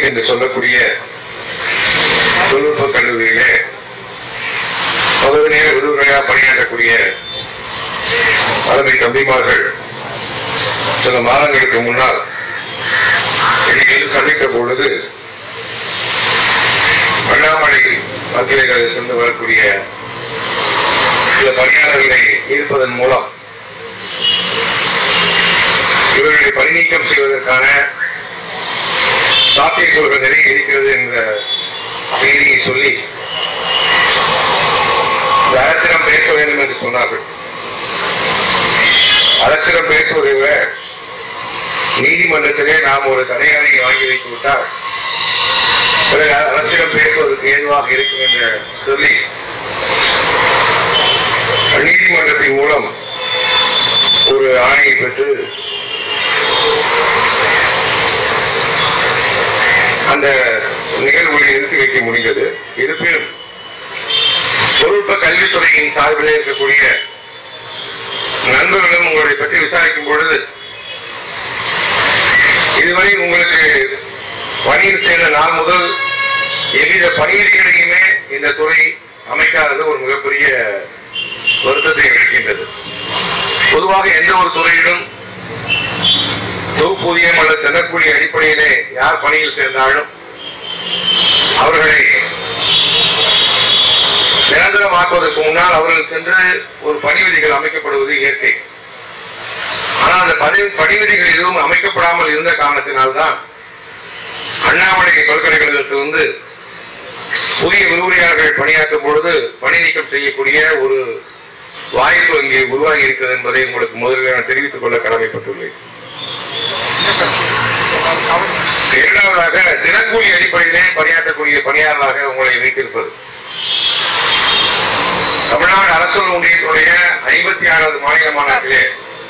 என்று சொல்லக்கூடிய தொழில்நுட்ப கல்லூரியிலே பகுதி நேர விரிவுரையாக பணியாற்றக்கூடிய தலைமை தம்பிமார்கள் சில மாதங்களுக்கு முன்னால் என்னை சந்தித்த பொழுது அண்ணாமலை பல்கலைக்கழகத்திலிருந்து வரக்கூடிய சில பணியாளர்களை ஈர்ப்பதன் மூலம் இவர்களை பணி நீக்கம் செய்வதற்கான சாத்தியக்கூறுகள் நிறைய இருக்கிறது என்ற செய்தியை சொல்லி இந்த அரசிடம் பேச வேண்டும் என்று சொன்னார்கள் அரசிடம் பேசுவதை விட நீதிமன்றத்திலே நாம் ஒரு தடையாணையை வாங்கி வைத்து விட்டால் பிறகு அரசிடம் பேசுவதற்கு ஏதுவாக இருக்கும் என்று சொல்லி நீதிமன்றத்தின் மூலம் ஒரு ஆணையை பெற்று அந்த நிகழ்வுகளை நிறுத்தி வைக்க முடிந்தது இருப்பினும் தொழில்நுட்ப கல்வித்துறையின் சார்பில் இருக்கக்கூடிய நண்பர்களும் உங்களை பற்றி விசாரிக்கும் பொழுது இதுவரை உங்களுக்கு பணியில் சேர்ந்த நாள் முதல் எவ்வித பணியிடைகளையுமே இந்த துறை அமைக்காதது ஒரு மிகப்பெரிய வருத்தத்தை அளிக்கின்றது பொதுவாக எந்த ஒரு துறையிலும் தொகுப்பூதியம் அல்லது தினக்கூலி அடிப்படையிலே யார் பணியில் சேர்ந்தாலும் அவர்களை நிரந்தரமாக்குவதற்கு முன்னால் அவர்களுக்கென்று ஒரு பணி விதிகள் அமைக்கப்படுவது இயற்கை ஆனால் அந்த பணி பணி விதிகள் எதுவும் அமைக்கப்படாமல் இருந்த காரணத்தினால்தான் அண்ணாமலை பல்கலைக்கழகத்திலிருந்து புதிய விரிவுரையாளர்கள் பணியாற்றும் பொழுது பணி நீக்கம் செய்யக்கூடிய ஒரு வாய்ப்பு அங்கே உருவாகி இருக்கிறது என்பதை உங்களுக்கு முதலில் நான் தெரிவித்துக் கொள்ள கடமைப்பட்டுள்ளேன் இரண்டாவதாக தினக்கூலி அடிப்படையிலே பணியாற்றக்கூடிய பணியாளராக உங்களை வைத்திருப்பது தமிழ்நாடு அரசு ஒன்றியத்துடைய ஐம்பத்தி ஆறாவது மாநில மாநாட்டிலே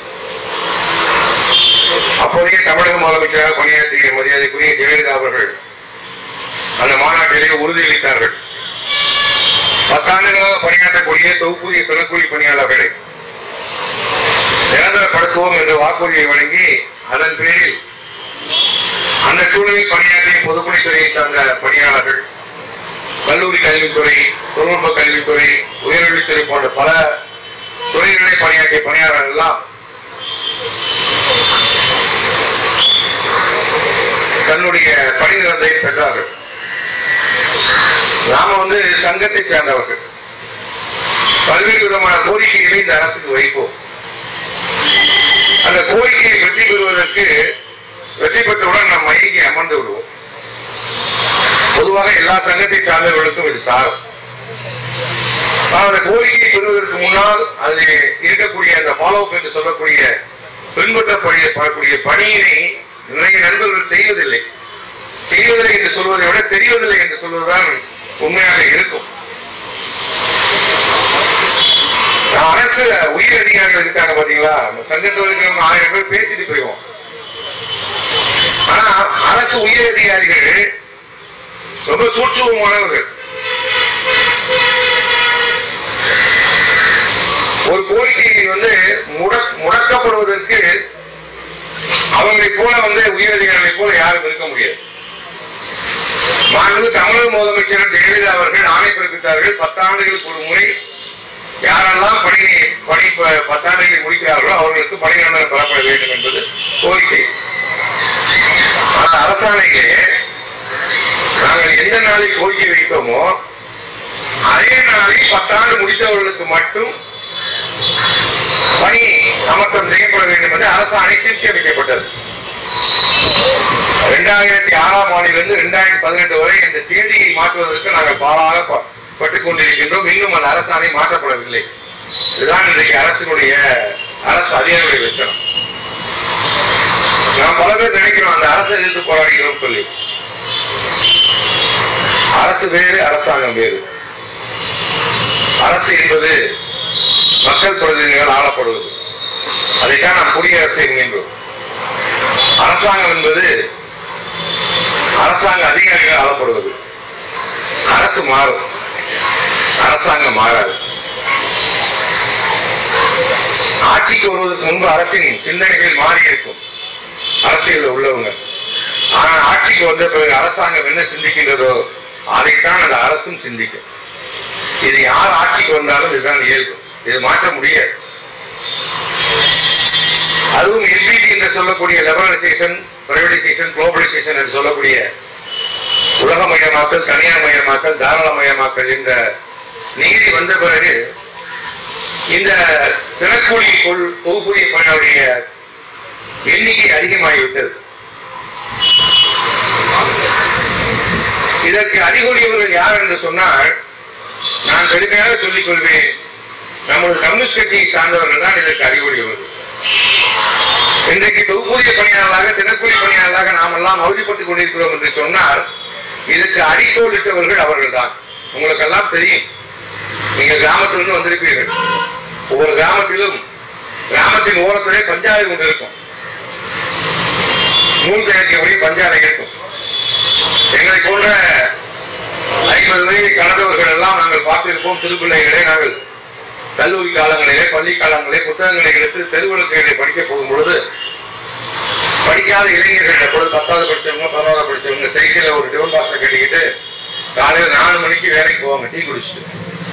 அப்போதைய தமிழக முதலமைச்சராக பணியாற்றிய மரியாதைக்குரிய ஜெயலலிதா அவர்கள் அந்த மாநாட்டிலே உறுதியளித்தார்கள் பத்தாண்டுகளாக பணியாற்றக்கூடிய தொகுப்பூதிய தினக்கூலி பணியாளர்களை நிரந்தரப்படுத்துவோம் என்ற வாக்குறுதியை வழங்கி அதன் பேரில் அந்த சூழலில் பணியாற்றிய பொதுப்பணித்துறையை சார்ந்த பணியாளர்கள் கல்லூரி கல்வித்துறை தொழில்நுட்ப கல்வித்துறை உயர்கல்வித்துறை போன்ற பல துறைகளிலே பணியாற்றிய பணியாளர்கள் எல்லாம் தன்னுடைய பணி நிறத்தை பெற்றார்கள் நாம வந்து சங்கத்தை சேர்ந்தவர்கள் பல்வேறு விதமான கோரிக்கைகளை இந்த அரசுக்கு வைப்போம் அந்த கோரிக்கையை வெற்றி பெறுவதற்கு வெற்றி பெற்றவுடன் நாம் மயங்கி அமர்ந்து விடுவோம் பொதுவாக எல்லா சங்கத்தை சார்ந்தவர்களுக்கும் இது சாரும் ஆனால் அந்த கோரிக்கையை பெறுவதற்கு முன்னால் அதில் இருக்கக்கூடிய அந்த ஃபாலோ என்று சொல்லக்கூடிய பின்பற்றப்படக்கூடிய பணியினை நிறைய நண்பர்கள் செய்வதில்லை செய்வதில்லை என்று சொல்வதை விட தெரியவதில்லை என்று சொல்வதுதான் உண்மையாக இருக்கும் அரசு உயர் அதிகாரிகள் இருக்காங்க பாத்தீங்களா சங்கத்தில் இருக்கிறவங்க ஆயிரம் பேர் பேசிட்டு போயிடுவோம் ஆனா அரசு உயர் அதிகாரிகள் ரொம்ப சூட்சமானவர்கள் ஒரு கோரிக்கை வந்து முடக் முடக்கப்படுவதற்கு அவங்களை போல வந்து உயரதிகாரிகளை போல யாரும் இருக்க முடியாது மாண்பு தமிழக முதலமைச்சர் ஜெயலலிதா அவர்கள் ஆணை பிறப்பித்தார்கள் பத்தாண்டுகளுக்கு ஒரு முறை யாரெல்லாம் பணி பணி ப- பத்தாண்டுகளை முடிக்கிறார்களோ அவர்களுக்கு பணி நிரந்தரம் பெறப்பட வேண்டும் என்பது கோரிக்கை ஆனால் அரசாணையிலே நாங்கள் எந்த நாளில் கோரிக்கை வைத்தோமோ அதே நாளில் பத்தாண்டு முடித்தவர்களுக்கு மட்டும் பணி அமர்த்தம் செய்யப்பட வேண்டும் என்று அரசாணை திருத்தி அமைக்கப்பட்டது இரண்டாயிரத்தி ஆறாம் ஆண்டிலிருந்து இரண்டாயிரத்தி பதினெட்டு வரை இந்த தேதியை மாற்றுவதற்கு நாங்கள் பாலாக ப- பட்டுக் கொண்டிருக்கின்றோம் இன்னும் அந்த அரசாணை மாற்றப்படவில்லை இதுதான் இன்றைக்கு அரசினுடைய அரசு அதிகாரிகளுடைய வெச்சனம் நாம் பல பேர் நினைக்கிறோம் அந்த அரசை எதிர்த்து போராடுகிறோம் சொல்லி அரசு வேறு அரசாங்கம் வேறு அரசு என்பது மக்கள் பிரதிநிதிகள் ஆளப்படுவது அதைத்தான் நாம் குடியரசு என்கின்றோம் அரசாங்கம் என்பது அரசாங்க அதிகாரிகள் ஆளப்படுவது அரசு மாறும் அரசாங்கம் மாறாது ஆட்சிக்கு வருவதற்கு முன்பு அரசின் சிந்தனைகள் மாறி இருக்கும் அரசியல் உள்ளவங்க ஆனால் ஆட்சிக்கு வந்த பிறகு அரசாங்கம் என்ன சிந்திக்கின்றதோ அதைத்தான் அந்த அரசும் சிந்திக்கும் இது யார் ஆட்சிக்கு வந்தாலும் இதுதான் இயல்பு இது மாற்ற முடியாது அதுவும் எல்பிடி என்று சொல்லக்கூடிய லெபரலைசேஷன் பிரைவேடைசேஷன் குளோபலைசேஷன் என்று சொல்லக்கூடிய உலகமயமாக்கல் தனியார்மயமாக்கல் தாராளமயமாக்கல் என்ற நீதி வந்த பிறகு இந்த தினக்கூலி கொள் தொகுப்புடைய பணியுடைய எண்ணிக்கை அதிகமாகிவிட்டது இதற்கு அறிகுறியவர்கள் யார் என்று சொன்னால் நான் பெருமையாக சொல்லிக் கொள்வேன் நமது கம்யூனிஸ்ட் கட்சியை சார்ந்தவர்கள் தான் இதற்கு அறிகுறியவர்கள் இன்றைக்கு தொகுப்பூதிய பணியாளராக தினக்கூலி பணியாளராக நாம் எல்லாம் அவதிப்பட்டுக் கொண்டிருக்கிறோம் என்று சொன்னால் இதற்கு அடிக்கோலிட்டவர்கள் அவர்கள் தான் உங்களுக்கெல்லாம் தெரியும் நீங்க கிராமத்திலிருந்து வந்திருப்பீர்கள் ஒவ்வொரு கிராமத்திலும் கிராமத்தின் ஓரத்திலே பஞ்சாலை ஒன்று இருக்கும் நூல் தயாரிக்கக்கூடிய பஞ்சாலை இருக்கும் எங்களை போன்ற ஐம்பது வயதை கடந்தவர்கள் எல்லாம் நாங்கள் பார்த்திருப்போம் சிறு பிள்ளைகளே நாங்கள் கல்லூரி காலங்களிலே பள்ளி காலங்களிலே புத்தகங்களை எடுத்து தெருவிளக்குகளை படிக்க போகும் பொழுது படிக்காத இளைஞர்கள் பொழுது பத்தாவது படிச்சவங்க பதினோராவது படிச்சவங்க சைக்கிள்ல ஒரு டிவன் பாக்ஸை கட்டிக்கிட்டு காலையில் நாலு மணிக்கு வேலைக்கு போவாங்க டீ குடிச்சிட்டு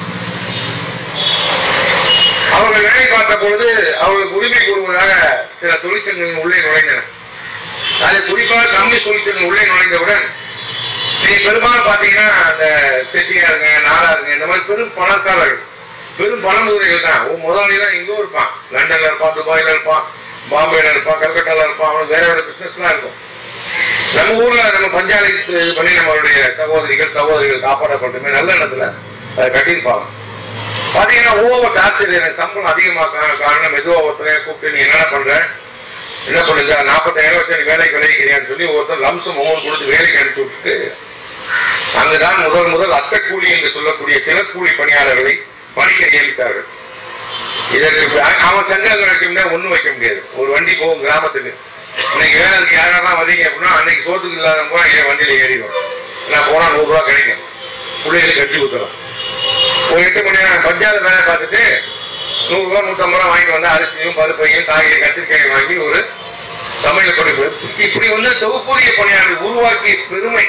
அவர்கள் வேலை பார்த்த பொழுது அவர்களுக்கு உரிமை கூறுவதாக சில தொழிற்சங்கங்கள் உள்ளே நுழைந்தன அதில் குறிப்பாக கம்யூனிஸ்ட் தொழிற்சங்கம் உள்ளே நுழைந்தவுடன் நீங்க பெரும்பாலும் பாத்தீங்கன்னா அந்த செட்டியாருங்க நாடாருங்க இந்த மாதிரி பெரும் பணக்காரர்கள் பெரும் பணமுதிரைகள் தான் உன் முதலாளிலாம் எங்கோ இருப்பான் லண்டன்ல இருப்பான் துபாயில இருப்பான் பாம்பேல இருப்பான் கல்கட்டால இருப்பான் அவனுக்கு வேற வேற பிசினஸ்லாம் இருக்கும் நம்ம ஊர்ல நம்ம பஞ்சாயத்து இது பண்ணி நம்மளுடைய சகோதரிகள் சகோதரிகள் காப்பாற்றப்பட்டுமே நல்ல இடத்துல அதை கட்டியிருப்பாங்க பாத்தீங்கன்னா ஓவர் டார்ச்சர் எனக்கு சம்பளம் அதிகமா கா- காரணம் மெதுவா ஒருத்தர் கூப்பிட்டு நீ என்ன பண்ற என்ன பண்ணுங்க நாற்பத்தாயிரம் வச்சு நீ வேலைக்கு விளைவிக்கிறியான்னு சொல்லி ஒருத்தர் லம்சம் அமௌண்ட் கொடுத்து வேலைக்கு அனுப்பிச்சு விட்டுட்டு அங்குதான் முதல் முதல் அத்தக்கூலி என்று சொல்லக்கூடிய தினக்கூலி பணியாளர்களை பணிக்க நியமித்தார்கள் இதற்கு ப- அவன் சங்கங்களுக்கு முன்னாடி ஒண்ணும் வைக்க முடியாது ஒரு வண்டி போகும் கிராமத்துக்கு இன்னைக்கு வேலைக்கு யாரெல்லாம் வரீங்க அப்படின்னா அன்னைக்கு சோத்துக்கு இல்லாதவங்க என் வண்டியில ஏறிடும் நான் போனா நூறு ரூபாய் கிடைக்கும் பிள்ளைகளுக்கு கட்டி ஊத்தலாம் ஒரு எட்டு மணி நேரம் பஞ்சாயத்து வேலை பார்த்துட்டு நூறு ரூபாய் நூற்றம்பது ரூபாய் வாங்கிட்டு வந்து அரிசியும் பருப்பையும் காய்கறி கத்திரிக்காய் வாங்கி ஒரு சமையல் கொடுப்பு இப்படி வந்து தொகுப்பூதிய பணியாளர்கள் உருவாக்கிய பெருமை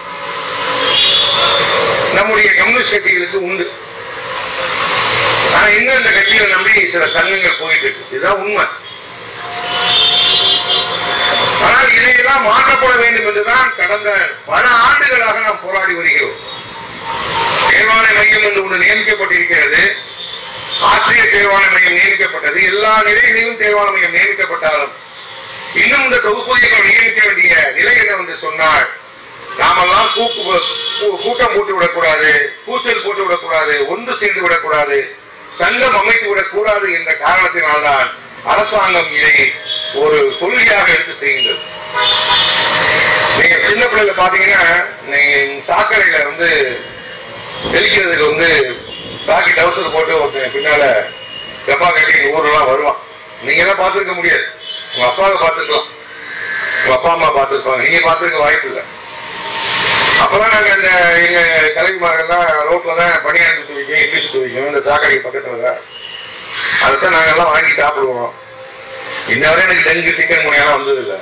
நம்முடைய கம்யூனிஸ்ட் கட்சிகளுக்கு உண்டு ஆனா இன்னும் இந்த கட்சிகளை நம்பி சில சங்கங்கள் போயிட்டு இருக்கு இதுதான் உண்மை ஆனால் இதையெல்லாம் மாற்றப்பட வேண்டும் என்றுதான் கடந்த பல ஆண்டுகளாக நாம் போராடி வருகிறோம் தேர்வாணை மையம் என்று ஒன்று நியமிக்கப்பட்டிருக்கிறது ஆசிரியர் தேர்வாணை மையம் நியமிக்கப்பட்டது எல்லா நிலைகளிலும் தேர்வாணை மையம் நியமிக்கப்பட்டாலும் இன்னும் இந்த தொகுப்பூதியங்கள் நியமிக்க வேண்டிய நிலை என்னவென்று சொன்னால் நாமெல்லாம் கூக்கு கூ- கூட்டம் போட்டு விடக்கூடாது கூச்சல் போட்டு விடக்கூடாது ஒன்று சேர்ந்து விடக்கூடாது சங்கம் அமைத்து விடக்கூடாது என்ற காரணத்தினால்தான் அரசாங்கம் இதை ஒரு கொள்கையாக எடுத்து செய்கின்றது நீங்க சின்ன பிள்ளைல பாத்தீங்கன்னா நீங்க சாக்கடையில வந்து தெளிக்கிறதுக்கு வந்து பாக்கி டவுசர் போட்டு ஒருத்தன் பின்னால டப்பா கட்டி எங்க ஊர்லாம் வருவான் நீங்க எல்லாம் பார்த்திருக்க முடியாது உங்க அப்பாவை பார்த்துக்கலாம் உங்க அப்பா அம்மா பார்த்துருப்பாங்க நீங்க பார்த்திருக்க வாய்ப்பு இல்லை அப்பதான் நாங்க இந்த எங்க கலைமாரெல்லாம் ரோட்ல தான் பணியாரம் துவைக்கும் இங்கிலீஷ் துவைக்கும் இந்த சாக்கடை பக்கத்துல தான் அதைத்தான் நாங்க எல்லாம் வாங்கி சாப்பிடுவோம் இன்ன வரை எனக்கு டெங்கு சிக்கன் முனையெல்லாம் வந்தது இல்லை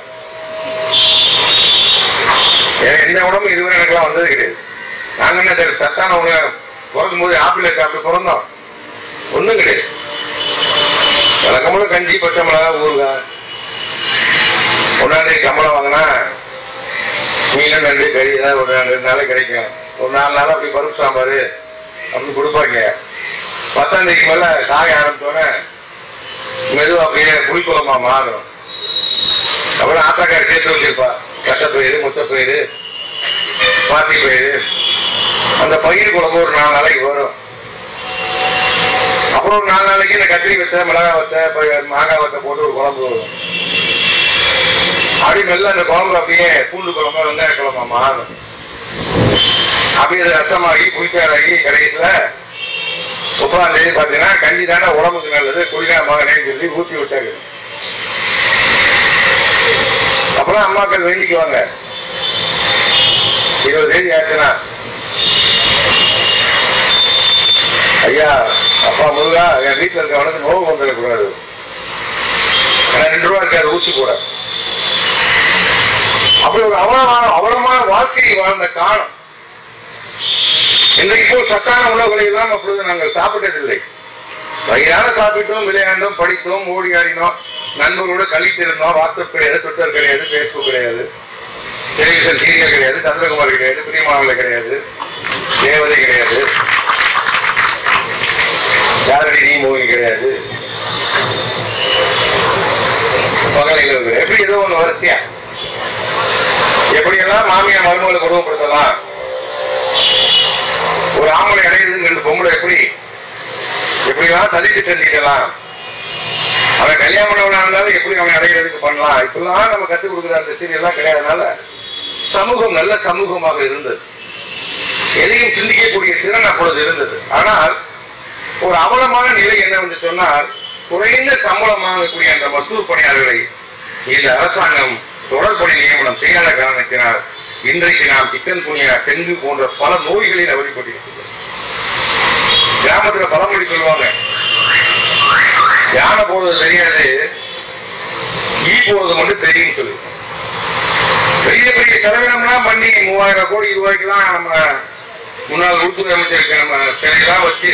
ஏன்னா எந்த உடம்பு இதுவரை எனக்குலாம் வந்தது கிடையாது நாங்க என்ன தெரியும் சத்தான உணவு பிறக்கும் போது ஆப்பிள சாப்பிட்டு பிறந்தோம் ஒண்ணும் கிடையாது வழக்கம்போல கஞ்சி பச்சை மிளகா ஊறுகாய் ஒன்னாந்தேதி சம்பளம் வாங்கினா மீன் நண்டு கறி ஏதாவது ஒரு நாள் ரெண்டு நாள் கிடைக்கும் ஒரு நாலு நாள் அப்படி பருப்பு சாம்பார் அப்படி கொடுப்பாங்க பத்தாம் தேதிக்கு மேல காய ஆரம்பிச்சோன்னே மெதுவா அப்படியே புளிக்குழம்பா மாறும் அப்புறம் ஆத்தாக்கார சேர்த்து வச்சிருப்பா கட்டப்பயிறு முத்தப்பயிறு பாசி பயிறு அந்த பயிர் குழம்பு ஒரு நாலு நாளைக்கு வரும் அப்புறம் ஒரு நாலு நாளைக்கு இந்த கத்திரி வத்த மிளகாய் வத்த ப- மாங்காய் வத்த போட்டு ஒரு குழம்பு வரும் அப்படி மெல்ல அந்த குழம்பு அப்படியே பூண்டு குழம்பு வெங்காய குழம்பா மாறும் அப்படியே அது ரசமாகி புளிச்சாராகி கடைசியில முப்பதாம் தேதி பார்த்தீங்கன்னா கஞ்சி தானே உடம்புக்கு நல்லது குடிக்கா மகனே சொல்லி ஊற்றி விட்டாங்க அப்புறம் அம்மாக்கள் வேண்டிக்குவாங்க இருபது தேதி ஆச்சுன்னா ஐயா அப்பா முருகா என் வீட்டுல இருக்கவனுக்கு நோவு வந்துடக்கூடாது ஏன்னா ரெண்டு ரூபா இருக்காது ஊசி கூட அப்படி ஒரு அவலமான அவலமான வாழ்க்கையை வாழ்ந்த காலம் இன்றைக்கு போல் சத்தான உணவுகளை எல்லாம் அப்பொழுது நாங்கள் சாப்பிட்டதில்லை வயிறார சாப்பிட்டோம் விளையாண்டோம் படித்தோம் ஓடி ஆடினோம் நண்பர்களோடு கழித்திருந்தோம் வாட்ஸ்அப் கிடையாது ட்விட்டர் கிடையாது ஃபேஸ்புக் கிடையாது டெலிவிஷன் சீரியல் கிடையாது சந்திரகுமார் கிடையாது பிரியமாவள கிடையாது தேவதை கிடையாது யாரடி நீ மோகி கிடையாது பகலையில் இருக்கிற எப்படி ஏதோ ஒண்ணு வரிசையா எப்படியெல்லாம் மாமியார் மருமகளை கொடுமைப்படுத்தலாம் ஒரு ஆம்பளை அடையிறது ரெண்டு பொம்பளை எப்படி எப்படிலாம் சதிட்டு செஞ்சிடலாம் அவன் கல்யாணம் பண்ணவனா இருந்தாலும் எப்படி அவன் அடையிறதுக்கு பண்ணலாம் இப்பெல்லாம் நம்ம கத்துக் கொடுக்குற அந்த சீரியல்லாம் கிடையாதுனால சமூகம் நல்ல சமூகமாக இருந்தது எதையும் சிந்திக்கக்கூடிய திறன் அப்பொழுது இருந்தது ஆனால் ஒரு அவலமான நிலை என்னவென்று சொன்னால் குறைந்த சம்பளம் வாங்கக்கூடிய அந்த மசூர் பணியாளர்களை இந்த அரசாங்கம் தொடர்பணி நியமனம் செய்யாத காரணத்தினால் இன்றைக்கு நாம் சிக்கன் குனியா டெங்கு போன்ற பல நோய்களில் அவதிப்பட்டிருக்கிறோம் கிராமத்துல பழமொழி சொல்லுவாங்க யானை போறது தெரியாது ஈ போறது மட்டும் தெரியும் சொல்லு பெரிய பெரிய செலவினம்லாம் பண்ணி மூவாயிரம் கோடி ரூபாய்க்குலாம் நம்ம முன்னாள் உள்துறை அமைச்சருக்கு நம்ம சிலையெல்லாம் வச்சு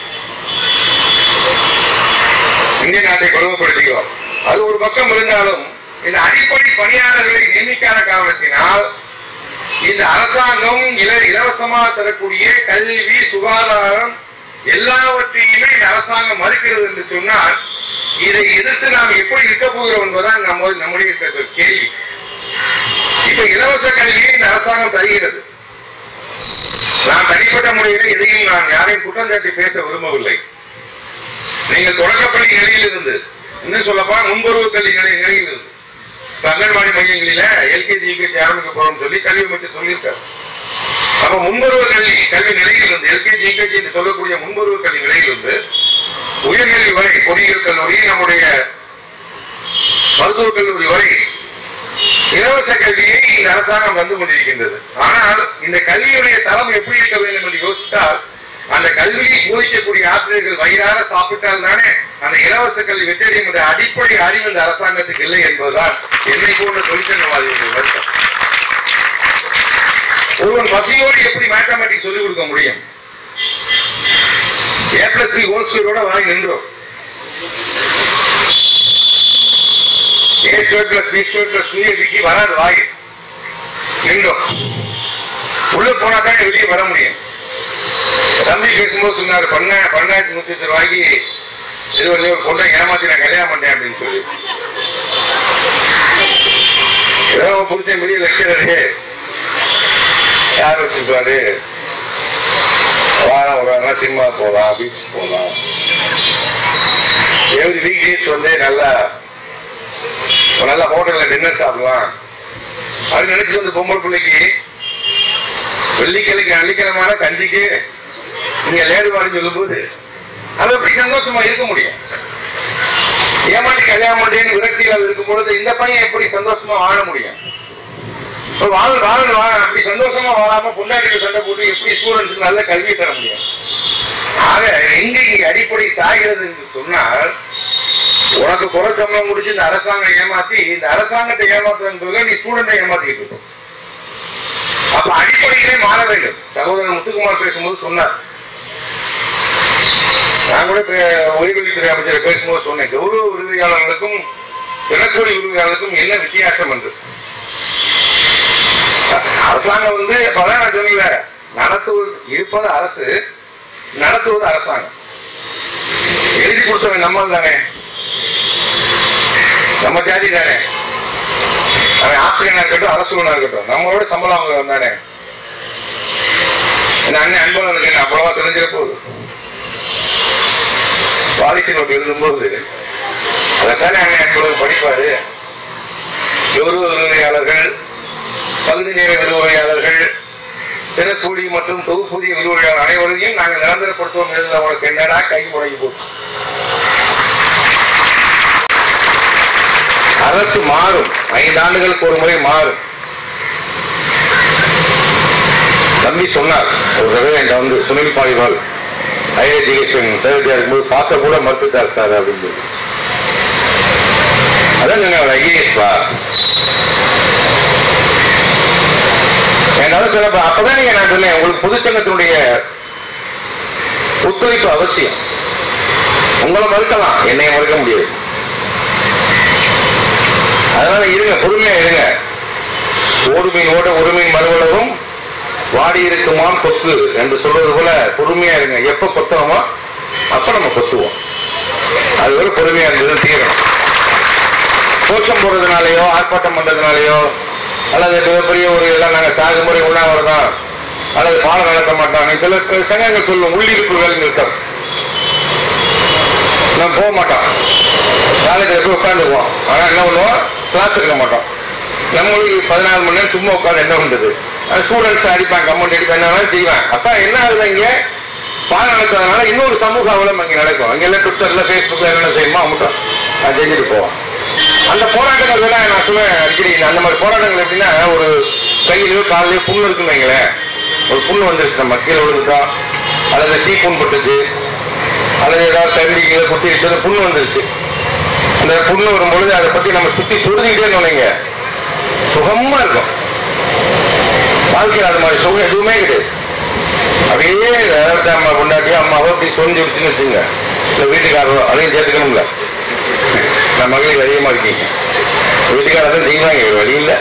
இந்திய நாட்டை கொடுமைப்படுத்துகிறோம் அது ஒரு பக்கம் இருந்தாலும் இந்த அடிப்படை பணியாளர்களை நியமிக்காத காரணத்தினால் இந்த அரசாங்கம் இல இலவசமாக தரக்கூடிய கல்வி சுகாதாரம் எல்லாவற்றையுமே இந்த அரசாங்கம் மறுக்கிறது என்று சொன்னால் இதை எதிர்த்து நாம் எப்படி இருக்க போகிறோம் என்பதுதான் நம்ம நம்முடைய இருக்கிற கேள்வி இப்ப இலவச கல்வியை இந்த அரசாங்கம் தருகிறது நான் தனிப்பட்ட முறையில் எதையும் நான் யாரையும் குற்றம் சாட்டி பேச விரும்பவில்லை நீங்கள் தொடக்கப்பள்ளி நிலையில் இருந்து இன்னும் சொல்லப்பா முன்பருவ கல்வி நிலை நிலையில் இருந்து இப்ப அங்கன்வாடி மையங்களில எல்கேஜி யூகேஜி ஆரம்பிக்க போறோம்னு சொல்லி கல்வி அமைச்சர் சொல்லியிருக்காரு அப்ப முன்பருவ கல்வி கல்வி நிலையில் இருந்து எல்கேஜி யூகேஜி என்று சொல்லக்கூடிய முன்பருவ கல்வி நிலையில் இருந்து உயர்கல்வி வரை பொறியியல் கல்லூரி நம்முடைய மருத்துவக் கல்லூரி வரை இலவச கல்வியை இந்த அரசாங்கம் வந்து கொண்டிருக்கின்றது ஆனால் இந்த கல்வியுடைய தரம் எப்படி இருக்க வேண்டும் என்று யோசித்தால் அந்த கல்வியை போதிக்கக்கூடிய ஆசிரியர்கள் வயிறார சாப்பிட்டால் தானே அந்த இலவச கல்வி வெற்றியடையும் என்ற அடிப்படை அறிவு இந்த அரசாங்கத்துக்கு இல்லை என்பதுதான் என்னை போன்ற தொழிற்சங்கவாதிகளுடைய வருத்தம் ஒருவன் பசியோடு எப்படி மேத்தமேட்டிக்ஸ் சொல்லிக் கொடுக்க முடியும் ஏ பிளஸ் பி ஹோல் ஸ்கூலோட வாங்கி நின்றோம் A square plus B square plus two ஏபிக்கு வராது வாய் நின்றோம் உள்ள போனா தான் வெளியே வர முடியும் தம்பி பேசும்போது சொன்னாரு பண்ண பன்னெண்டாயிரத்தி நூத்தி எட்டு ரூபாய்க்கு இது ஒரு ஒரு பொண்ணை ஏமாத்தி நான் கல்யாணம் பண்ணேன் அப்படின்னு சொல்லி ஏதோ புடிச்ச பெரிய லெக்சரரு யார் வச்சிருப்பாரு வாரம் ஒரு நாள் சினிமா போகலாம் பீச் போகலாம் எவ்ரி வீக் டேஸ் வந்து நல்லா ஒரு நல்ல ஹோட்டல்ல டின்னர் சாப்பிடலாம் அது நினைச்சு வந்து பொம்பளை பிள்ளைக்கு வெள்ளிக்கிழமைக்கு வெள்ளிக்கிழமான கஞ்சிக்கு நீங்க லேடு வாடி சொல்லும்போது அது எப்படி சந்தோஷமா இருக்க முடியும் ஏமாட்டி கல்யாணம் பண்ணேன்னு விரக்தியில் இருக்கும் பொழுது இந்த பையன் எப்படி சந்தோஷமா வாழ முடியும் இப்ப வாழ வாழ வாழ அப்படி சந்தோஷமா வாழாம பொண்டாட்டிக்கு சண்டை போட்டு எப்படி ஸ்டூடெண்ட்ஸ் நல்ல கல்வி தர முடியும் ஆக எங்க இங்க அடிப்படை சாகிறது என்று சொன்னால் உனக்கு குறை சம்பளம் முடிச்சு இந்த அரசாங்கம் ஏமாத்தி இந்த அரசாங்கத்தை ஏமாத்துறது நீ ஸ்டூடெண்டை ஏமாத்திக்கிட்டு இருக்க அப்ப அடிப்படையிலே மாற வேண்டும் சகோதரர் முத்துக்குமார் பேசும்போது சொன்னார் நான் கூட பே- ஓய்வூதியத்துறை அமைச்சர் பேசும்போது சொன்னேன் கௌரவ உரிமையாளர்களுக்கும் தினக்கூலி உரிமையாளருக்கும் என்ன வித்தியாசம் என்று அரசாங்கம் வந்து இப்பதான் நான் சொன்னல நடத்துவது இருப்பது அரசு நடத்துவது அரசாங்கம் எழுதி கொடுத்தவன் நம்ம தானே நம்ம ஜாதி தானே அவன் ஆசிரியனா இருக்கட்டும் அரசுனா இருக்கட்டும் நம்மளோட சம்பளம் அவங்க வந்தானே என் அண்ணன் அன்பழகன் எனக்கு அவ்வளவா தெரிஞ்சிட போகுது பாலிசி நோட்டு எழுதும்போது அதைத்தானே அண்ணன் அன்பழகன் படிப்பாரு கௌரவ விரிவுரையாளர்கள் பகுதி நேர விரிவுரையாளர்கள் தினக்கூலி மற்றும் தொகுப்பூதிய விரிவுரையாளர் அனைவரையும் நாங்கள் நிரந்தரப்படுத்துவோம் எழுத உனக்கு என்னடா கை முடங்கி போச்சு அரசு மாறும் ஐந்து ஆண்டுகளுக்கு ஒரு முறை மாறும் தம்பி சொன்னார் ஒரு தடவை என்கிட்ட வந்து சுனில் பாலிவால் ஹையர் எஜுகேஷன் செக்ரட்டரியா இருக்கும்போது பார்க்க கூட மறுத்துட்டார் சார் அப்படின்னு சொல்லி அதான் நீங்க ஐஏஎஸ் வா என்னால சொல்ல அப்பதான் நீங்க நான் சொன்னேன் உங்களுக்கு பொதுச்சங்கத்தினுடைய ஒத்துழைப்பு அவசியம் உங்களை மறுக்கலாம் என்னைய மறுக்க முடியாது அதனால இருங்க பொறுமையா இருங்க ஓடு மீன் ஓட ஒரு மீன் மறுவளவும் வாடி இருக்குமாம் கொத்து என்று சொல்வது போல பொறுமையா இருங்க எப்ப கொத்துறோமோ அப்ப நம்ம கொத்துவோம் அது ஒரு பொறுமையா இருந்தது தீரணும் கோஷம் போடுறதுனாலயோ ஆர்ப்பாட்டம் பண்றதுனாலயோ அல்லது மிகப்பெரிய ஒரு எல்லாம் நாங்க சாகுமுறை உண்ணாவிரதம் அல்லது பாடம் நடத்த மாட்டாங்க சில சங்கங்கள் சொல்லும் உள்ளிருப்பு வேலை நிறுத்தம் நான் போக மாட்டோம் காலேஜில் போய் உட்காந்துக்குவோம் ஆனா என்ன பண்ணுவோம் கிளாஸ் எடுக்க மாட்டோம் நம்மளுக்கு பதினாலு மணி நேரம் சும்மா உட்காந்து என்ன பண்றது ஸ்டூடெண்ட்ஸ் அடிப்பாங்க கமெண்ட் அடிப்பாங்க என்ன வேணாலும் செய்வேன் அப்ப என்ன ஆகுது இங்க பாடம் நடக்கிறதுனால இன்னொரு சமூக அவலம் அங்க நடக்கும் அங்க எல்லாம் ட்விட்டர்ல ஃபேஸ்புக்ல என்ன செய்யுமா மட்டும் நான் செஞ்சுட்டு போவோம் அந்த போராட்டங்கள் விட நான் சொல்லுவேன் அடிக்கடி அந்த மாதிரி போராட்டங்கள் எப்படின்னா ஒரு கையிலயோ காலையோ புண்ணு இருக்குன்னு வைங்களேன் ஒரு புண்ணு வந்துருச்சு நம்ம கீழே விழுந்துட்டோம் அல்லது தீ புண் பட்டுச்சு அல்லது ஏதாவது தம்பி கீழே குத்திருச்சு அந்த புண்ணு வந்துருச்சு அந்த புண்ணு வரும்பொழுது அதை பத்தி நம்ம சுத்தி சுருதிக்கிட்டே இருந்தோம் சுகமா இருக்கும் வாழ்க்கையில் அது மாதிரி சுகம் எதுவுமே கிடையாது அப்படியே அதாவது அம்மா கொண்டாட்டியோ அம்மாவோ அப்படி சொஞ்சு விடுச்சுன்னு வச்சுங்க இந்த வீட்டுக்காரரோ அதையும் சேர்த்துக்கணும்ல நான் மகளிர் அதிகமா இருக்கீங்க வீட்டுக்காரர் செய்வாங்க ஒரு வழி இல்லை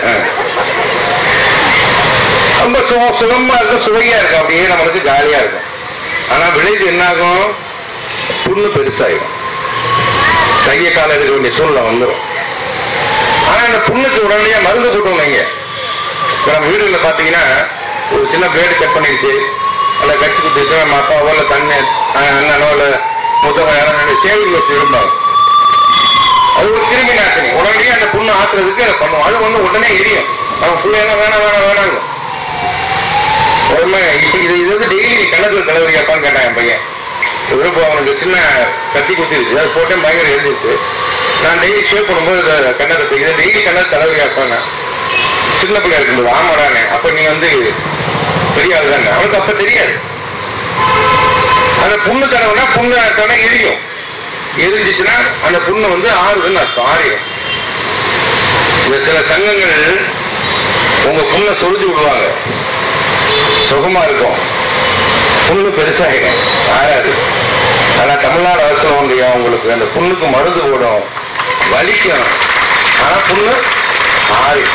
ரொம்ப சுகம் சுகமா இருக்கும் சுவையா இருக்கும் அப்படியே நம்மளுக்கு ஜாலியா இருக்கும் ஆனா விளைவு என்ன ஆகும் புண்ணு பெருசாயிடும் கையை கால எடுக்க வேண்டிய சூழ்நிலை வந்துடும் ஆனா இந்த புண்ணுக்கு உடனடியா மருந்து போட்டோம் நீங்க இப்ப நம்ம வீடுகளில் பாத்தீங்கன்னா ஒரு சின்ன பிளேடு கட் பண்ணிருச்சு அல்ல கட்டி குத்துச்சு நம்ம அப்பாவோ இல்ல தண்ணி அண்ணனோ இல்ல முத்தவோ யாரும் சேவிங் வச்சு இருந்தாங்க அது ஒரு கிருமி நாசினி உடனடியே அந்த புண்ணு ஆக்குறதுக்கு அதை பண்ணுவோம் அது ஒண்ணு உடனே எரியும் நம்ம பிள்ளைங்க வேணாம் வேணாம் வேணாங்க உடனே இப்ப இது இது வந்து டெய்லி நீ கணக்குல கலவரியாப்பான்னு கேட்டான் என் பையன் விருப்பம் அவனுக்கு சின்ன கத்தி குத்திருச்சு அது போட்டேன் பயங்கர எழுதிருச்சு நான் டெய்லி ஷேப் பண்ணும்போது கண்ணத்தை இதை டெய்லி கண்ணத்தை கலவரியாப்பான் சின்ன பிள்ளை இருக்கும்போது ஆமாடானே அப்ப நீ வந்து பெரிய ஆள் தானே அவனுக்கு அப்ப தெரியாது அந்த புண்ணு தடவைனா புண்ணு தடவை எரியும் எரிஞ்சிச்சுன்னா அந்த புண்ணு வந்து ஆறுதுன்னு அர்த்தம் ஆறிடும் இந்த சில சங்கங்கள் உங்க புண்ணை சொரிஞ்சு விடுவாங்க சுகமா இருக்கும் புண்ணு பெருசாகிடும் ஆறாது ஆனா தமிழ்நாடு அரசு ஒன்றியம் உங்களுக்கு அந்த புண்ணுக்கு மருந்து போடும் வலிக்கும் ஆனா புண்ணு ஆறி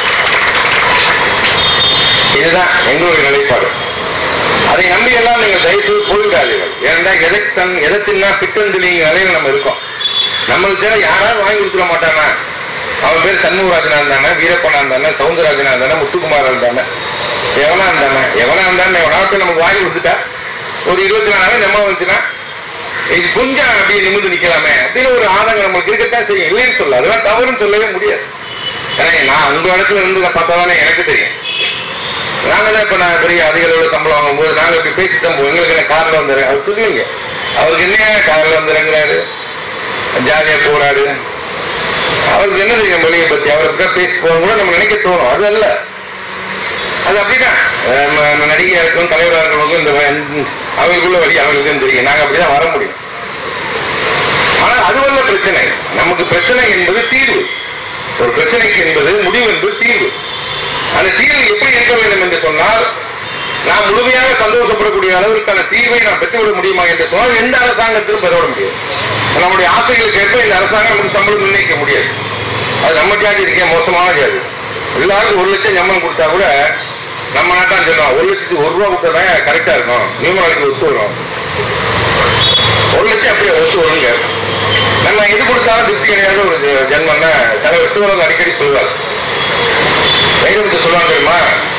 இதுதான் எங்களுடைய நிலைப்பாடு அதை நம்பி எல்லாம் நீங்க தயவுசெய்து போய்விடாதீர்கள் ஏன்னா எதை தன் எதை தின்னா பிட்டந்திலிங்க நிலையில நம்ம இருக்கோம் நம்மளுக்கு தேவை யாராவது வாங்கி கொடுத்துட மாட்டானா அவன் பேர் சண்முகராஜனா இருந்தானே வீரப்பனா இருந்தானே சவுந்தரராஜனா இருந்தானே முத்துக்குமாரா இருந்தானே எவனா இருந்தானே எவனா இருந்தானே எவனாவது நமக்கு வாங்கி கொடுத்துட்டா ஒரு இருபத்தி நாலு நம்ம வந்துச்சுன்னா இது கொஞ்சம் அப்படியே நிமிர்ந்து நிக்கலாமே அப்படின்னு ஒரு ஆதங்கம் நம்மளுக்கு இருக்கத்தான் செய்யும் இல்லைன்னு சொல்ல அதெல்லாம் தவறுன்னு சொல்லவே முடியாது ஏன்னா நான் உங்க இடத்துல இருந்து பார்த்தாதானே எனக்கு தெரியும் நாங்க தான் இப்ப நான் பெரிய அதிக அளவுல சம்பளம் வாங்கும்போது நாங்க இப்படி பேசி தான் போவோம் எங்களுக்கு என்ன கார்ல வந்துடுறேன் அவர் சொல்லுவீங்க அவருக்கு என்ன கார்ல வந்துடுறேங்கிறாரு ஜாலியா போறாரு அவருக்கு என்ன தெரியும் மொழியை பத்தி அவருக்கு பேசி போகணும் கூட நம்ம நினைக்க தோணும் அது அல்ல அது அப்படிதான் நம்ம நடிகையா இருக்கும் தலைவராக இருக்கிறவங்க இந்த வ- அவங்களுக்குள்ள வழி அவங்களுக்கு தெரியும் நாங்க அப்படிதான் வர முடியும் ஆனா அதுவல்ல பிரச்சனை நமக்கு பிரச்சனை என்பது தீர்வு ஒரு பிரச்சனைக்கு என்பது முடிவு என்பது தீர்வு அந்த தீர்வு எப்படி இருக்க வேண்டும் என்று சொன்னால் நாம் முழுமையாக சந்தோஷப்படக்கூடிய அளவிற்கான தீர்வை நாம் பெற்றுவிட முடியுமா என்று சொன்னால் எந்த அரசாங்கத்திலும் பெறவிட முடியாது நம்முடைய ஆசைகளுக்கு ஏற்ப இந்த அரசாங்கம் நமக்கு சம்பளம் நிர்ணயிக்க முடியாது அது நம்ம ஜாதி இருக்கே மோசமான ஜாதி எல்லாருக்கும் ஒரு லட்சம் சம்பளம் கொடுத்தா கூட நம்ம நாட்டான் சொல்லுவோம் ஒரு லட்சத்துக்கு ஒரு ரூபா கொடுத்தா கரெக்டா இருக்கும் நியூமராலிக்கு ஒத்து வரும் ஒரு லட்சம் அப்படியே ஒத்து வருங்க நம்ம எது கொடுத்தாலும் திருப்தி கிடையாத ஒரு ஜ- ஜென்மம்னா தலைவர் சிவராஜ் அடிக்கடி சொல்லுவார் வைரமுத்து சொல்லுவாங்க தெரியுமா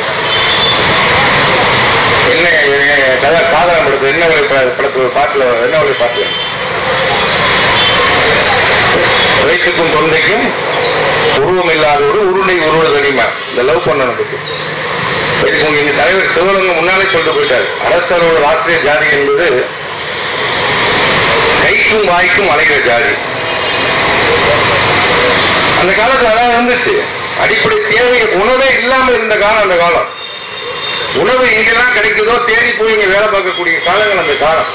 என்ன என்ன- கதை காதலம் படத்து என்ன வழி படத்து பாட்டுல என்ன வழி பாட்டு வயிற்றுக்கும் தொண்டைக்கும் உருவம் இல்லாத ஒரு உருண்டை உருவது அடிமை இந்த லவ் பண்ணனதுக்கு இதுக்கு உங்க எங்க தலைவர் சிவலிங்கம் முன்னாலே சொல்லிட்டு போயிட்டார் அரசரோட ஆசிரியர் ஜாதி என்பது கைக்கும் வாய்க்கும் அலைகிற ஜாதி அந்த காலத்துல அதான் இருந்துச்சு அடிப்படை தேவை உணவே இல்லாம இருந்த காலம் அந்த காலம் உணவு எங்கெல்லாம் கிடைக்குதோ தேடி போய் இங்க வேலை பார்க்கக்கூடிய காலங்கள் அந்த காலம்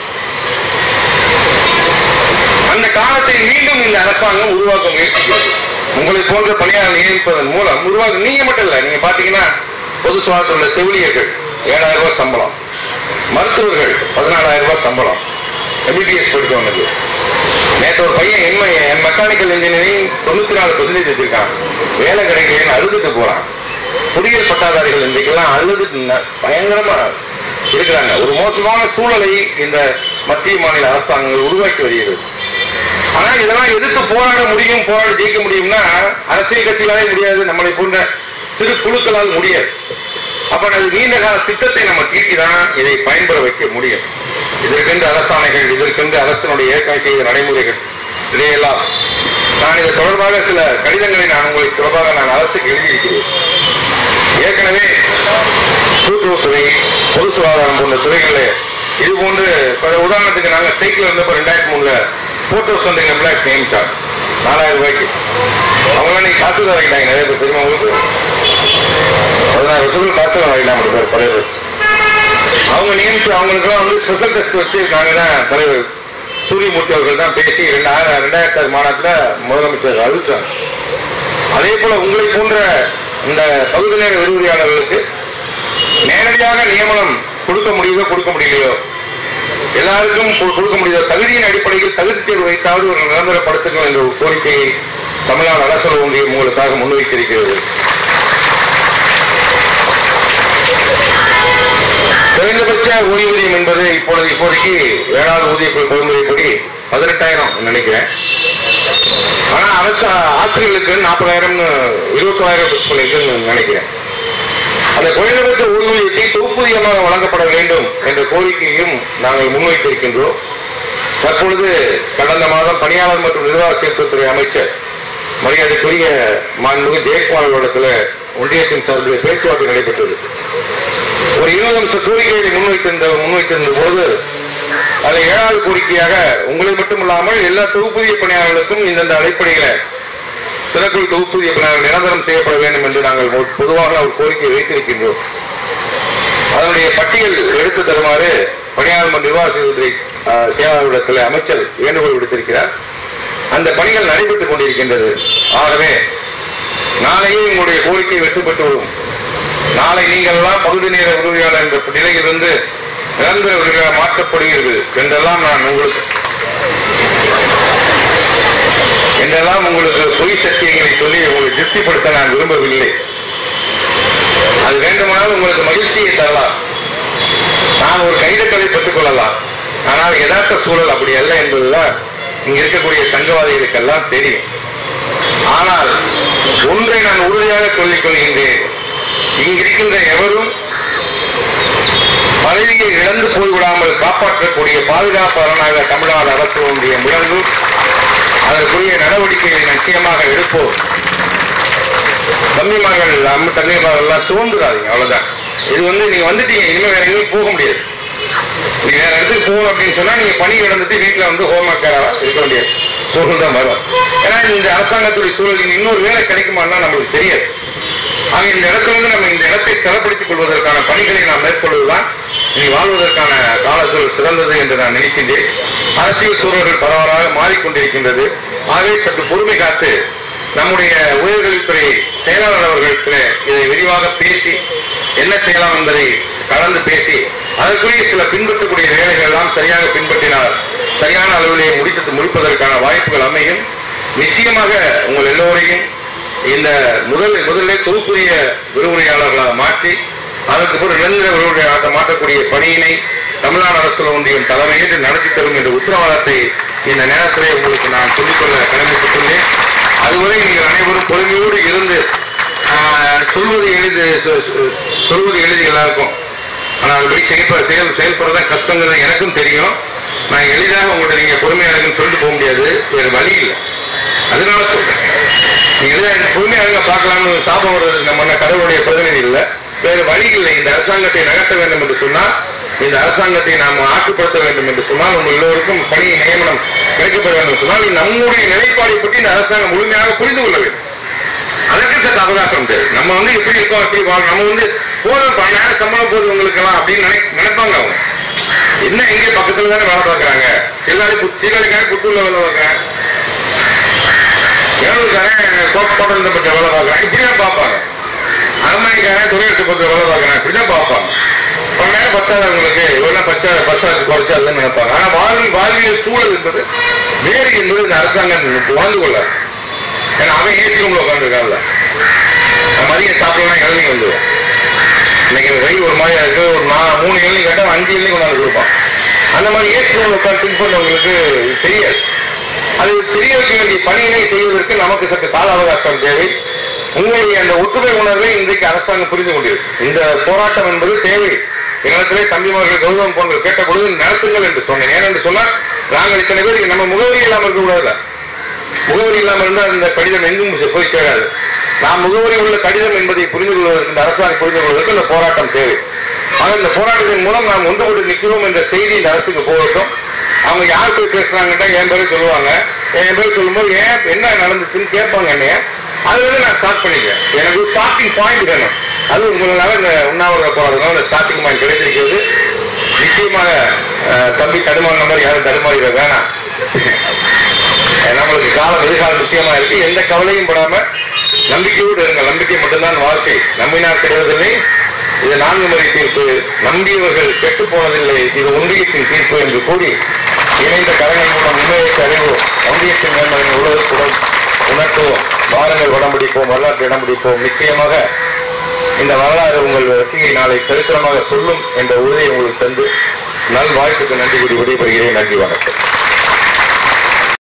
அந்த காலத்தை மீண்டும் இந்த அரசாங்கம் உருவாக்க முயற்சிக்கிறது உங்களை போன்ற பணியாளர் நியமிப்பதன் மூலம் உருவாக்க நீங்க மட்டும் இல்ல நீங்க பாத்தீங்கன்னா பொது சுகாதாரத்தில் உள்ள செவிலியர்கள் ஏழாயிரம் ரூபாய் சம்பளம் மருத்துவர்கள் பதினாலாயிரம் ரூபாய் சம்பளம் எம்பிபிஎஸ் படித்தவனுக்கு நேற்று ஒரு பையன் எம்ஐ மெக்கானிக்கல் இன்ஜினியரிங் தொண்ணூத்தி நாலு பெர்சன்டேஜ் வச்சிருக்கான் வேலை கிடைக்கலன்னு அழுதுட்டு போறான் பொறியியல் பட்டாதாரிகள் இன்றைக்கெல்லாம் அழுதுட்டு ந- பயங்கரமா இருக்கிறாங்க ஒரு மோசமான சூழலை இந்த மத்திய மாநில அரசாங்கங்கள் உருவாக்கி வருகிறது ஆனா இதெல்லாம் எதிர்த்து போராட முடியும் போராட ஜெயிக்க முடியும்னா அரசியல் கட்சிகளாலே முடியாது நம்மளை போன்ற சிறு குழுக்களால் முடியாது அப்ப அது நீண்ட கால திட்டத்தை நம்ம தீட்டிதான் இதை பயன்பெற வைக்க முடியும் இதற்கென்று அரசாணைகள் இதற்கென்று அரசனுடைய ஏற்கனவே செய்த நடைமுறைகள் இதையெல்லாம் நான் இது தொடர்பாக சில கடிதங்களை நான் உங்களுக்கு தொடர்பாக நான் அரசுக்கு எழுதியிருக்கிறேன் ஏற்கனவே கூட்டுறவுத்துறை பொது சுகாதாரம் போன்ற துறைகளில் இது போன்று இப்ப உதாரணத்துக்கு நாங்க சைக்கிள் இருந்தப்ப ரெண்டாயிரத்தி மூணுல போட்டோஸ் வந்து எம்ப்ளாய்ஸ் நியமிச்சாங்க நாலாயிரம் ரூபாய்க்கு அவங்க நீ காசு தான் வாங்கிட்டாங்க நிறைய பேர் தெரியுமா உங்களுக்கு பதினாறு வருஷத்துக்கு காசு தான் வாங்கிட்டாங்க நம்ம பேர் பழைய பேர். அவங்க நியமிச்சு அவங்களுக்குலாம் வந்து ஸ்பெஷல் டெஸ்ட் வச்சு நாங்க தான் தலைவர் சூரியமூர்த்தி அவர்கள் தான் பேசி ரெண்டாயிரம் ரெண்டாயிரத்தி ஆறு மாநாட்டுல முதலமைச்சர் அறிவிச்சாங்க அதே போல உங்களை போன்ற இந்த பகுதி நேர விரிவுரையாளர்களுக்கு நேரடியாக நியமனம் கொடுக்க முடியுதோ கொடுக்க முடியலையோ எல்லாருக்கும் கொ- கொடுக்க முடியாத தகுதியின் அடிப்படையில் தகுதி தேர்வு வைத்தாவது ஒரு நிரந்தரப்படுத்துங்கள் என்ற ஒரு கோரிக்கையை தமிழ்நாடு அரசு ஒன்றியம் உங்களுக்காக முன்வைத்திருக்கிறது குறைந்தபட்ச ஓய்வூதியம் என்பது இப்பொழுது இப்போதைக்கு ஏழாவது ஊதிய குழு பொறுமுறைப்படி பதினெட்டாயிரம் நினைக்கிறேன் ஆனா அரசு ஆசிரியர்களுக்கு நாற்பதாயிரம் இருபத்தாயிரம் பிக்ஸ் பண்ணிருக்குன்னு நினைக்கிறேன் அந்த குறைந்தபட்ச ஊதியத்தை தொகுப்பூதியமாக வழங்கப்பட வேண்டும் என்ற கோரிக்கையும் நாங்கள் முன்வைத்திருக்கின்றோம் தற்பொழுது கடந்த மாதம் பணியாளர் மற்றும் நிர்வாக சீர்திருத்தத்துறை அமைச்சர் மரியாதைக்குரிய மாண்புமிகு ஜெயக்குமார் அவர்களிடத்தில் ஒன்றியத்தின் சார்பில் பேச்சுவார்த்தை நடைபெற்றது ஒரு இருபது நிமிஷ கோரிக்கையை முன்வைத்திருந்த முன்வைத்திருந்த போது அதை ஏழாவது கோரிக்கையாக உங்களை மட்டுமில்லாமல் எல்லா தொகுப்பூதிய பணியாளர்களுக்கும் இந்தந்த அடிப்படையில சிறக்குள் தொகுப்பூதிய பணியாளர்கள் நிரந்தரம் செய்யப்பட வேண்டும் என்று நாங்கள் ஒரு பொதுவாக ஒரு கோரிக்கை வைத்திருக்கின்றோம் அதனுடைய பட்டியல் எடுத்து தருமாறு பணியாளர் மற்றும் நிர்வாக சேவைத்துறை அஹ், செயலாளரிடத்தில் அமைச்சர் வேண்டுகோள் விடுத்திருக்கிறார் அந்த பணிகள் நடைபெற்றுக் கொண்டிருக்கின்றது ஆகவே நாளையும் உங்களுடைய கோரிக்கை வெட்டுப்பட்டு விடும் நாளை நீங்கள் எல்லாம் பகுதி நேர உதவியாளர் என்ற நிலையிலிருந்து நிரந்தர உதவியாளர் மாற்றப்படுவீர்கள் என்றெல்லாம் நான் உங்களுக்கு என்றெல்லாம் உங்களுக்கு பொய் சத்தியங்களை சொல்லி உங்களை திருப்திப்படுத்த நான் விரும்பவில்லை அது வேண்டுமானால் உங்களுக்கு மகிழ்ச்சியை தரலாம் நான் ஒரு கைதட்டலை பெற்றுக் கொள்ளலாம் ஆனால் யதார்த்த சூழல் அப்படி அல்ல என்பதுதான் இங்க இருக்கக்கூடிய சங்கவாதிகளுக்கெல்லாம் தெரியும் ஆனால் ஒன்றை நான் உறுதியாக சொல்லிக் கொள்கின்றேன் இங்கிருக்கின்ற எவரும் பதவியை இழந்து போய்விடாமல் காப்பாற்றக்கூடிய பாதுகாப்பாளனாக தமிழ்நாடு அரசு ஒன்றிய முழங்கும் அதற்குரிய நடவடிக்கைகளை நிச்சயமாக எடுப்போம் தம்பிமார்கள் அம்ம தங்கைமார்கள் எல்லாம் சோர்ந்துடாதீங்க அவ்வளவுதான் இது வந்து நீங்க வந்துட்டீங்க இனிமே வேற எங்கேயும் போக முடியாது நீங்க வேற இடத்துக்கு போகணும் அப்படின்னு சொன்னா நீங்க பணி இழந்துட்டு வீட்டுல வந்து ஹோம் ஒர்க்கராக இருக்க வேண்டிய சூழல் தான் வரும் ஏன்னா இந்த அரசாங்கத்துடைய சூழல் இனி இன்னொரு வேலை கிடைக்குமான்னா நம்மளுக்கு தெரியாது ஆக இந்த இடத்துல இருந்து நம்ம இந்த இடத்தை சிறப்படுத்திக் கொள்வதற்கான பணிகளை நாம் மேற்கொள்வதுதான் இனி வாழ்வதற்கான காலத்தில் சிறந்தது என்று நான் நினைக்கின்றேன் அரசியல் சூழல்கள் பரவலாக மாறிக்கொண்டிருக்கின்றது ஆகவே சற்று பொறுமை காத்து நம்முடைய உயர்கல்வித்துறை செயலாளர் அவர்களிடத்தில் இதை விரிவாக பேசி என்ன செய்யலாம் என்பதை கலந்து பேசி அதற்குரிய சில பின்பற்றக்கூடிய வேலைகள் எல்லாம் சரியாக பின்பற்றினால் சரியான அளவிலே முடித்து முடிப்பதற்கான வாய்ப்புகள் அமையும் நிச்சயமாக உங்கள் எல்லோரையும் இந்த முதல் முதல்ல தொகுப்புரிய விரிவுரையாளர்களாக மாற்றி அதற்கு பிறகு நிரந்தர விரிவுரையாக மாற்றக்கூடிய பணியினை தமிழ்நாடு அரசு ஒன்றியம் தலைமையேற்று நடத்தி தரும் என்ற உத்தரவாதத்தை இந்த நேரத்திலே உங்களுக்கு நான் சொல்லிக்கொள்ள கடமைப்பட்டுள்ளேன் அதுவரை நீங்கள் அனைவரும் பொறுமையோடு இருந்து ஆஹ், சொல்வது எளிது சொ- சொ- சொல்வது எளிது எல்லாருக்கும் ஆனால் அதுபடி செயல்பட செயல் செயல்படுறதான் கஷ்டங்கிறது எனக்கும் தெரியும் நான் எளிதாக உங்கள்கிட்ட நீங்க பொறுமையா இருக்குன்னு சொல்லிட்டு போக முடியாது வேறு வழி இல்லை அதனால சொல்றேன் நீங்க எளிதா எனக்கு பொறுமையா இருங்க பார்க்கலாம்னு சாபம் வர்றது நம்ம என்ன கடவுளுடைய பிரதிநிதி இல்லை வேறு வழி இல்லை இந்த அரசாங்கத்தை நகர்த்த வேண்டும் என்று சொன்னால் இந்த அரசாங்கத்தை நாம் ஆக்குப்படுத்த வேண்டும் என்று சொன்னால் உங்கள் எல்லோருக்கும் பணி நியமனம் கிடைக்கப்பட வேண்டும் என்று சொன்னால் நம்முடைய நிலைப்பாடை பற்றி இந்த அரசாங்கம் முழுமையாக புரிந்து கொள்ள வேண்டும் அதற்கு சற்று அவகாசம் தேவை நம்ம வந்து எப்படி இருக்கோம் எப்படி வாழணும் நம்ம வந்து போதும் பன்னெண்டாயிரம் சம்பளம் போதும் உங்களுக்கு எல்லாம் அப்படின்னு நினை நினைப்பாங்க அவங்க என்ன எங்கே பக்கத்துல தானே வேலை பார்க்கறாங்க எல்லாரும் சீரழிக்காரன் புத்தூர்ல வேலை பார்க்கறேன் எவ்வளவுக்காரன் கோட்டை பட்ட வேலை பார்க்கறான் இப்படிதான் பார்ப்பாங்க அரண்மனைக்காரன் துறையெடுத்து பத்து வேலை பார்க்கறேன் இப்படிதான் பார்ப்பாங்க கொஞ்ச நேரம் பத்தாது அவங்களுக்கு இவ்வளவு பச்சா பஸ் குறைச்சாதுன்னு நினைப்பாங்க ஆனா வாழ்வி வாழ்வியல் சூழல் என்பது வேறு என்பது இந்த அரசாங்கம் உணர்ந்து கொள்ளாது ஏன்னா அவன் ஏசி ரூம்ல உட்காந்துருக்கான்ல மதியம் சாப்பிடலாம் இளநீ வந்துடும் இன்னைக்கு ரயில் ஒரு மாதிரி இருக்கு ஒரு நா- மூணு இளநீ கேட்டா அஞ்சு இளநீ கொண்டாந்து கொடுப்பான் அந்த மாதிரி ஏசி ரூம்ல உட்காந்து திங்க் பண்ணவங்களுக்கு தெரியாது அது தெரிய வைக்க வேண்டிய பணியினை செய்வதற்கு நமக்கு சற்று கால அவகாசம் தேவை உங்களுடைய அந்த ஒற்றுமை உணர்வை இன்றைக்கு அரசாங்கம் புரிந்து கொண்டிருக்கு இந்த போராட்டம் என்பது தேவை இனத்திலே தம்பிமார்கள் கௌதம் போன்ற கேட்ட பொழுது நடத்துங்கள் என்று சொன்னேன் ஏனென்று சொன்னால் நாங்கள் இத்தனை பேர் நம்ம முகவரி இல்லாமல் இருக்க கூடாது முகவரி இல்லாமல் இருந்தால் இந்த கடிதம் எங்கும் போய் சேராது நாம் முகவரி உள்ள கடிதம் என்பதை புரிந்து கொள்வதற்கு இந்த அரசாங்கம் புரிந்து கொள்வதற்கு இந்த போராட்டம் தேவை ஆக இந்த போராட்டத்தின் மூலம் நாம் ஒன்றுபட்டு நிற்கிறோம் என்ற செய்தி இந்த அரசுக்கு போகட்டும் அவங்க யார் போய் பேசுறாங்கன்னா என் பேரு சொல்லுவாங்க என் பேர் சொல்லும்போது ஏன் என்ன நடந்துச்சுன்னு கேட்பாங்க என்னைய அதுல இருந்து நான் ஸ்டார்ட் பண்ணிக்கிறேன் எனக்கு ஒரு ஸ்டார்டிங் பாயிண்ட் வேணும் அது உங்களால இந்த உண்ணாவிரத போராட்டம் இந்த ஸ்டார்டிங் பாயிண்ட் கிடைத்திருக்கிறது நிச்சயமாக அஹ், தம்பி தடுமாறின மாதிரி யாரும் தடுமாறிட வேணாம் அஹ், நம்மளுக்கு காலம் எதிர்காலம் நிச்சயமா இருக்கு எந்த கவலையும் படாம நம்பிக்கையோடு இருங்க நம்பிக்கை மட்டும்தான் வாழ்க்கை நம்பினார் கிடைவதில்லை இது நான்கு முறை தீர்ப்பு நம்பியவர்கள் கெட்டு போனதில்லை இது ஒன்றியத்தின் தீர்ப்பு என்று கூறி இணைந்த கரங்கள் மூலம் உண்மையை அறிவோம் ஒன்றியத்தின் மேன்மையை உலகத்துடன் உணர்த்துவோம் வாருங்கள் வடம் பிடிப்போம் வரலாற்று இடம் பிடிப்போம் நிச்சயமாக இந்த வரலாறு உங்கள் வெற்றியை நாளை சரித்திரமாக சொல்லும் என்ற உறுதியை உங்களுக்கு தந்து நல் வாழ்த்துக்கு நன்றி கூறி விடைபெறுகிறேன் நன்றி வணக்கம்